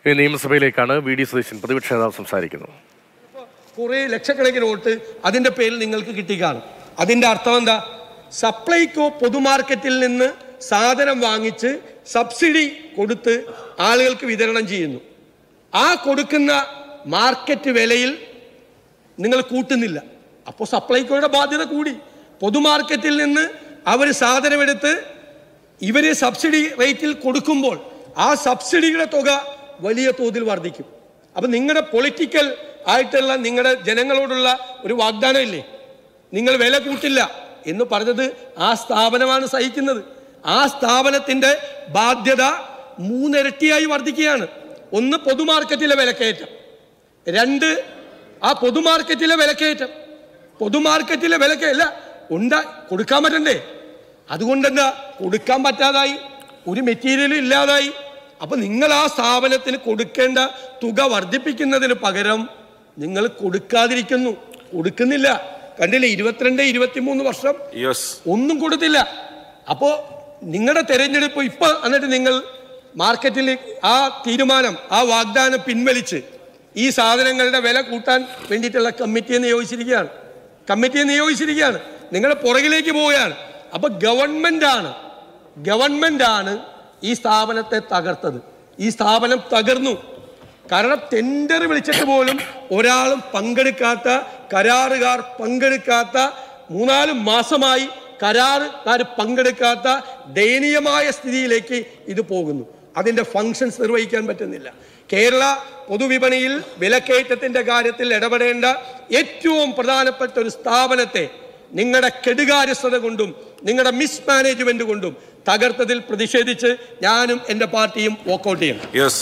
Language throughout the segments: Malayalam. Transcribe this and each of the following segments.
ഇനി നിയമസഭയിലേക്കാണ് വി ഡി സതീശൻ പ്രതിപക്ഷ നേതാവ് സംസാരിക്കുന്നു കുറേ ലക്ഷക്കണക്കിന് വോട്ട് അതിന്റെ പേരിൽ നിങ്ങൾക്ക് കിട്ടിക്കാണും അതിന്റെ അർത്ഥം എന്താ സപ്ലൈകോ പൊതുമാർക്കറ്റിൽ നിന്ന് സാധനം വാങ്ങിച്ച് സബ്സിഡി കൊടുത്ത് ആളുകൾക്ക് വിതരണം ചെയ്യുന്നു ആ കൊടുക്കുന്ന മാർക്കറ്റ് വിലയിൽ നിങ്ങൾ കൂട്ടുന്നില്ല അപ്പോൾ സപ്ലൈകോയുടെ ബാധ്യത കൂടി പൊതുമാർക്കറ്റിൽ നിന്ന് അവർ സാധനമെടുത്ത് ഇവര് സബ്സിഡി റേറ്റിൽ കൊടുക്കുമ്പോൾ ആ സബ്സിഡിയുടെ തുക വലിയ തോതിൽ വർദ്ധിക്കും അപ്പം നിങ്ങളുടെ പൊളിറ്റിക്കൽ ആയിട്ടുള്ള നിങ്ങളുടെ ജനങ്ങളോടുള്ള ഒരു വാഗ്ദാനം ഇല്ലേ നിങ്ങൾ വില കൂട്ടില്ല എന്ന് പറഞ്ഞത് ആ സ്ഥാപനമാണ് സഹിക്കുന്നത് ആ സ്ഥാപനത്തിന്റെ ബാധ്യത മൂന്നിരട്ടിയായി വർദ്ധിക്കുകയാണ് ഒന്ന് പൊതുമാർക്കറ്റിലെ വിലക്കയറ്റം രണ്ട് ആ പൊതുമാർക്കറ്റിലെ വിലക്കയറ്റം പൊതുമാർക്കറ്റിലെ വിലക്കയല്ല ഉണ്ടാ കൊടുക്കാൻ പറ്റണ്ടേ അതുകൊണ്ടെന്താ കൊടുക്കാൻ പറ്റാതായി ഒരു മെറ്റീരിയലും ഇല്ലാതായി അപ്പൊ നിങ്ങൾ ആ സ്ഥാപനത്തിന് കൊടുക്കേണ്ട തുക വർദ്ധിപ്പിക്കുന്നതിന് പകരം നിങ്ങൾ കൊടുക്കാതിരിക്കുന്നു കൊടുക്കുന്നില്ല കണ്ടില്ലേ ഇരുപത്തിരണ്ട് ഇരുപത്തിമൂന്ന് വർഷം യെസ് ഒന്നും കൊടുത്തില്ല അപ്പോ നിങ്ങളുടെ തെരഞ്ഞെടുപ്പ് ഇപ്പൊ എന്നിട്ട് നിങ്ങൾ മാർക്കറ്റിൽ ആ തീരുമാനം ആ വാഗ്ദാനം പിൻവലിച്ച് ഈ സാധനങ്ങളുടെ വില കൂട്ടാൻ വേണ്ടിയിട്ടുള്ള കമ്മിറ്റിയെ നിയോഗിച്ചിരിക്കുകയാണ് കമ്മിറ്റിയെ നിയോഗിച്ചിരിക്കുകയാണ് നിങ്ങൾ പുറകിലേക്ക് പോവുകയാണ് അപ്പൊ ഗവൺമെന്റ് ആണ് ഗവൺമെന്റ് ആണ് ഈ സ്ഥാപനത്തെ തകർത്തത് ഈ സ്ഥാപനം തകർന്നു കാരണം ടെൻഡർ വിളിച്ചിട്ട് പോലും ഒരാളും പങ്കെടുക്കാത്ത കരാറുകാർ പങ്കെടുക്കാത്ത മൂന്നാല് മാസമായി കരാറുകാർ പങ്കെടുക്കാത്ത ദയനീയമായ സ്ഥിതിയിലേക്ക് ഇത് പോകുന്നു അതിന്റെ ഫങ്ഷൻസ് നിർവഹിക്കാൻ പറ്റുന്നില്ല കേരള പൊതുവിപണിയിൽ വിലക്കയറ്റത്തിന്റെ കാര്യത്തിൽ ഇടപെടേണ്ട ഏറ്റവും പ്രധാനപ്പെട്ട ഒരു സ്ഥാപനത്തെ നിങ്ങളുടെ കെടുകാര്യസ്ഥത കൊണ്ടും നിങ്ങളുടെ മിസ്മാനേജ്മെന്റ് കൊണ്ടും തകർത്തതിൽ പ്രതിഷേധിച്ച് ഞാനും എൻ്റെ പാർട്ടിയും വോക്കൗട്ട് ചെയ്യും യെസ്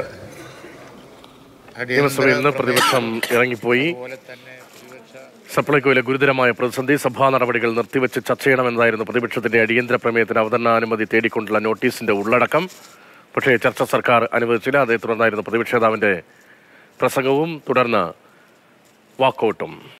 നിയമസഭയിൽ നിന്ന് പ്രതിപക്ഷം ഇറങ്ങിപ്പോയി സപ്ലൈകോയിലെ ഗുരുതരമായ പ്രതിസന്ധി സഭാ നടപടികൾ നിർത്തിവെച്ച് ചർച്ച ചെയ്യണമെന്നതായിരുന്നു പ്രതിപക്ഷത്തിന്റെ അടിയന്തര പ്രമേയത്തിന് അവതരണാനുമതി തേടിക്കൊണ്ടുള്ള നോട്ടീസിന്റെ ഉള്ളടക്കം പക്ഷേ ചർച്ച സർക്കാർ അനുവദിച്ചില്ല അതേ തുടർന്നായിരുന്നു പ്രതിപക്ഷ നേതാവിന്റെ പ്രസംഗവും തുടർന്ന് വാക്കൌട്ടും